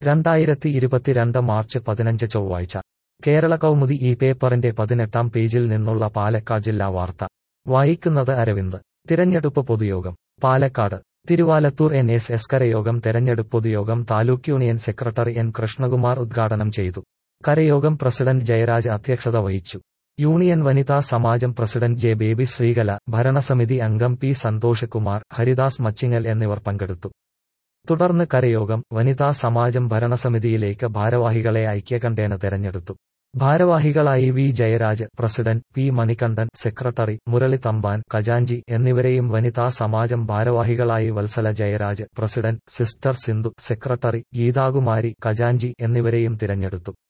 രണ്ടായിരത്തി ഇരുപത്തിരണ്ട് മാർച്ച് പതിനഞ്ച് ചൊവ്വാഴ്ച കേരള കൗമുദി ഈ പേപ്പറിന്റെ പതിനെട്ടാം പേജിൽ നിന്നുള്ള പാലക്കാട് ജില്ലാ വാർത്ത വായിക്കുന്നത് അരവിന്ദ് തിരഞ്ഞെടുപ്പ് പൊതുയോഗം Palakkad Thiruvalathur N S S കരയോഗം തെരഞ്ഞെടുപ്പ് പൊതുയോഗം taluk union secretary N Krishnakumar ഉദ്ഘാടനം ചെയ്തു കരയോഗം പ്രസിഡന്റ് ജയരാജ് അധ്യക്ഷത വഹിച്ചു യൂണിയൻ വനിതാ സമാജം പ്രസിഡന്റ് ജെ ബേബി ശ്രീകല ഭരണസമിതി അംഗം പി സന്തോഷ് കുമാർ ഹരിദാസ് മച്ചിങ്ങൽ എന്നിവർ പങ്കെടുത്തു തുടർന്ന് കരയോഗം വനിതാ സമാജം ഭരണസമിതിയിലേക്ക് ഭാരവാഹികളെ ഐക്യകണ്ഠേന തെരഞ്ഞെടുത്തു ഭാരവാഹികളായി V Jayaraj president P Manikandan secretary Murali Thampan ഖജാഞ്ചി എന്നിവരെയും വനിതാ സമാജം ഭാരവാഹികളായി Vatsala Jayaraj president sister Sindhu secretary Geethakumari ഖജാഞ്ചി എന്നിവരെയും തിരഞ്ഞെടുത്തു